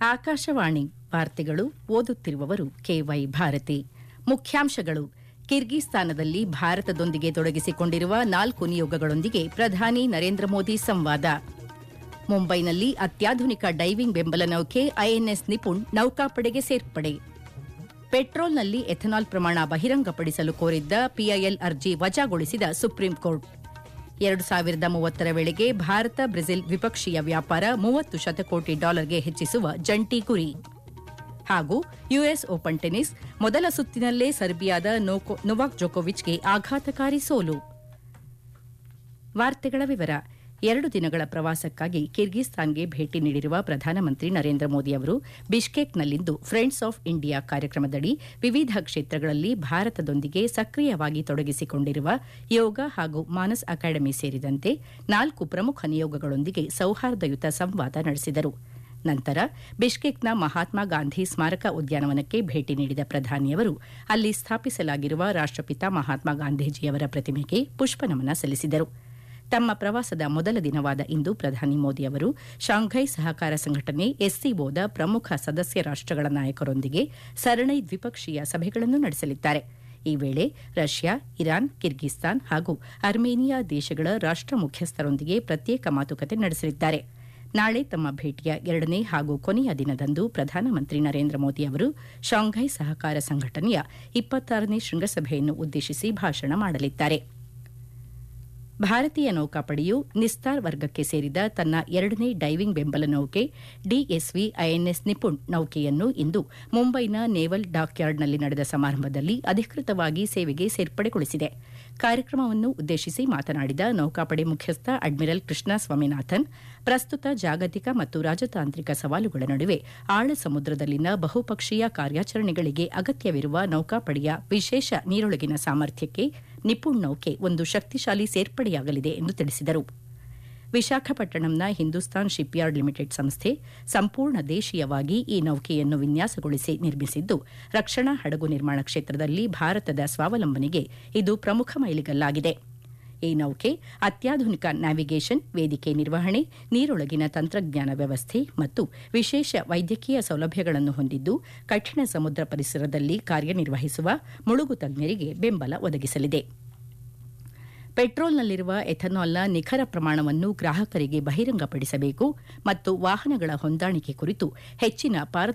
ಆಕಾಶವಾಣಿ ವಾರ್ತೆಗಳು ಓದುತ್ತಿರುವವರು ಕೆವೈ ಭಾರತಿ ಮುಖ್ಯಾಂಶಗಳು ಕಿರ್ಗಿಸ್ತಾನದಲ್ಲಿ ಭಾರತದೊಂದಿಗೆ ತೊಡಗಿಸಿಕೊಂಡಿರುವ ನಾಲ್ಕು ನಿಯೋಗಗಳೊಂದಿಗೆ ಪ್ರಧಾನಿ ನರೇಂದ್ರ ಮೋದಿ ಸಂವಾದ ಮುಂಬೈನಲ್ಲಿ ಅತ್ಯಾಧುನಿಕ ಡೈವಿಂಗ್ ಬೆಂಬಲ ನೌಕೆ ಐಎನ್ಎಸ್ ನಿಪುಣ್ ನೌಕಾಪಡೆಗೆ ಸೇರ್ಪಡೆ ಪೆಟ್ರೋಲ್ನಲ್ಲಿ ಎಥನಾಲ್ ಪ್ರಮಾಣ ಬಹಿರಂಗಪಡಿಸಲು ಕೋರಿದ್ದ ಪಿಐಎಲ್ ಅರ್ಜಿ ವಜಾಗೊಳಿಸಿದ ಸುಪ್ರೀಂ ಕೋರ್ಟ್ ಎರಡು ಸಾವಿರದ ಮೂವತ್ತರ ವೇಳೆಗೆ ಭಾರತ ಬ್ರೆಜಿಲ್ ದ್ವಿಪಕ್ಷೀಯ ವ್ಯಾಪಾರ ಮೂವತ್ತು ಶತಕೋಟಿ ಡಾಲರ್ಗೆ ಹೆಚ್ಚಿಸುವ ಜಂಟಿ ಗುರಿ ಹಾಗೂ ಯುಎಸ್ ಓಪನ್ ಟೆನಿಸ್ ಮೊದಲ ಸುತ್ತಿನಲ್ಲೇ ಸರ್ಬಿಯಾದ ನೋಕೊ- ನೊವಾಕ್ ಜೊಕೋವಿಚ್ಗೆ ಆಘಾತಕಾರಿ ಸೋಲು ವಾರ್ತೆಗಳ ವಿವರ ಎರಡು ದಿನಗಳ ಪ್ರವಾಸಕ್ಕಾಗಿ ಕಿರ್ಗಿಸ್ತಾನ್ಗೆ ಭೇಟಿ ನೀಡಿರುವ ಪ್ರಧಾನಮಂತ್ರಿ ನರೇಂದ್ರ ಮೋದಿ ಅವರು ಬಿಷ್ಕೇಕ್ನಲ್ಲಿಂದು ಫ್ರೆಂಡ್ಸ್ ಆಫ್ ಇಂಡಿಯಾ ಕಾರ್ಯಕ್ರಮದಡಿ ವಿವಿಧ ಕ್ಷೇತ್ರಗಳಲ್ಲಿ ಭಾರತದೊಂದಿಗೆ ಸಕ್ರಿಯವಾಗಿ ತೊಡಗಿಸಿಕೊಂಡಿರುವ ಯೋಗ ಹಾಗೂ ಮಾನಸ್ ಅಕಾಡೆಮಿ ಸೇರಿದಂತೆ ನಾಲ್ಕು ಪ್ರಮುಖ ನಿಯೋಗಗಳೊಂದಿಗೆ ಸೌಹಾರ್ದಯುತ ಸಂವಾದ ನಡೆಸಿದರು ನಂತರ ಬಿಷ್ಕೇಕ್ನ ಮಹಾತ್ಮ ಗಾಂಧಿ ಸ್ಮಾರಕ ಉದ್ಯಾನವನಕ್ಕೆ ಭೇಟಿ ನೀಡಿದ ಪ್ರಧಾನಿಯವರು ಅಲ್ಲಿ ಸ್ಥಾಪಿಸಲಾಗಿರುವ ರಾಷ್ಟಪಿತ ಮಹಾತ್ಮ ಗಾಂಧೀಜಿಯವರ ಪ್ರತಿಮೆಗೆ ಪುಷ್ಪನಮನ ಸಲ್ಲಿಸಿದರು ತಮ್ಮ ಪ್ರವಾಸದ ಮೊದಲ ದಿನವಾದ ಇಂದು ಪ್ರಧಾನಿ ಮೋದಿ ಅವರು ಶಾಂಘೈ ಸಹಕಾರ ಸಂಘಟನೆ ಎಸ್ಸಿಒದ ಪ್ರಮುಖ ಸದಸ್ಯ ರಾಷ್ಟಗಳ ನಾಯಕರೊಂದಿಗೆ ಸರಣಿ ದ್ವಿಪಕ್ಷೀಯ ಸಭೆಗಳನ್ನು ನಡೆಸಲಿದ್ದಾರೆ ಈ ವೇಳೆ ರಷ್ಯಾ ಇರಾನ್ ಕಿರ್ಗಿಸ್ತಾನ್ ಹಾಗೂ ಅರ್ಮೇನಿಯಾ ದೇಶಗಳ ರಾಷ್ಟ ಮುಖ್ಯಸ್ಥರೊಂದಿಗೆ ಪ್ರತ್ಯೇಕ ಮಾತುಕತೆ ನಡೆಸಲಿದ್ದಾರೆ ನಾಳೆ ತಮ್ಮ ಭೇಟಿಯ ಎರಡನೇ ಹಾಗೂ ಕೊನೆಯ ದಿನದಂದು ಪ್ರಧಾನಮಂತ್ರಿ ನರೇಂದ್ರ ಮೋದಿ ಅವರು ಶಾಂಘೈ ಸಹಕಾರ ಸಂಘಟನೆಯ ಇಪ್ಪತ್ತಾರನೇ ಶೃಂಗಸಭೆಯನ್ನು ಉದ್ದೇಶಿಸಿ ಭಾಷಣ ಮಾಡಲಿದ್ದಾರೆ ಭಾರತೀಯ ನೌಕಾಪಡೆಯು ನಿಸ್ತಾರ್ ವರ್ಗಕ್ಕೆ ಸೇರಿದ ತನ್ನ ಎರಡನೇ ಡೈವಿಂಗ್ ಬೆಂಬಲ ನೌಕೆ ಡಿಎಸ್ವಿ ಐಎನ್ಎಸ್ ನಿಪುಣ್ ನೌಕೆಯನ್ನು ಇಂದು ಮುಂಬೈನ ನೇವಲ್ ಡಾಕ್ಯಾರ್ಡ್ನಲ್ಲಿ ನಡೆದ ಸಮಾರಂಭದಲ್ಲಿ ಅಧಿಕೃತವಾಗಿ ಸೇವೆಗೆ ಸೇರ್ಪಡೆಗೊಳಿಸಿದೆ ಕಾರ್ಯಕ್ರಮವನ್ನು ಉದ್ದೇಶಿಸಿ ಮಾತನಾಡಿದ ನೌಕಾಪಡೆ ಮುಖ್ಯಸ್ಥ ಅಡ್ಮಿರಲ್ ಕೃಷ್ಣ ಸ್ವಾಮಿನಾಥನ್ ಪ್ರಸ್ತುತ ಜಾಗತಿಕ ಮತ್ತು ರಾಜತಾಂತ್ರಿಕ ಸವಾಲುಗಳ ನಡುವೆ ಆಳ ಸಮುದ್ರದಲ್ಲಿನ ಬಹುಪಕ್ಷೀಯ ಕಾರ್ಯಾಚರಣೆಗಳಿಗೆ ಅಗತ್ಯವಿರುವ ನೌಕಾಪಡೆಯ ವಿಶೇಷ ನೀರೊಳಗಿನ ಸಾಮರ್ಥ್ಯಕ್ಕೆ ನಿಪುಣ್ ನೌಕೆ ಒಂದು ಶಕ್ತಿಶಾಲಿ ಸೇರ್ಪಡೆಯಾಗಲಿದೆ ಎಂದು ತಿಳಿಸಿದರು ವಿಶಾಖಪಟ್ಟಣಂನ ಹಿಂದೂಸ್ತಾನ್ ಶಿಪ್ಯಾರ್ಡ್ ಲಿಮಿಟೆಡ್ ಸಂಸ್ಥೆ ಸಂಪೂರ್ಣ ದೇಶೀಯವಾಗಿ ಈ ನೌಕೆಯನ್ನು ವಿನ್ಯಾಸಗೊಳಿಸಿ ನಿರ್ಮಿಸಿದ್ದು ರಕ್ಷಣಾ ಹಡಗು ನಿರ್ಮಾಣ ಕ್ಷೇತ್ರದಲ್ಲಿ ಭಾರತದ ಸ್ವಾವಲಂಬನೆಗೆ ಇದು ಪ್ರಮುಖ ಮೈಲಿಗಲ್ಲಾಗಿದೆ ಈ ನೌಕೆ ಅತ್ಯಾಧುನಿಕ ನ್ಯಾವಿಗೇಷನ್ ವೇದಿಕೆ ನಿರ್ವಹಣೆ ನೀರೊಳಗಿನ ತಂತ್ರಜ್ಞಾನ ವ್ಯವಸ್ಥೆ ಮತ್ತು ವಿಶೇಷ ವೈದ್ಯಕೀಯ ಸೌಲಭ್ಯಗಳನ್ನು ಹೊಂದಿದ್ದು ಕಠಿಣ ಸಮುದ್ರ ಪರಿಸರದಲ್ಲಿ ಕಾರ್ಯನಿರ್ವಹಿಸುವ ಮುಳುಗು ತಜ್ಞರಿಗೆ ಬೆಂಬಲ ಒದಗಿಸಲಿದೆ ಪೆಟ್ರೋಲ್ನಲ್ಲಿರುವ ಎಥನಾಲ್ನ ನಿಖರ ಪ್ರಮಾಣವನ್ನು ಗ್ರಾಹಕರಿಗೆ ಬಹಿರಂಗಪಡಿಸಬೇಕು ಮತ್ತು ವಾಹನಗಳ ಹೊಂದಾಣಿಕೆ ಕುರಿತು ಹೆಚ್ಚಿನ ಪಾರದರ್ಶಕತೆ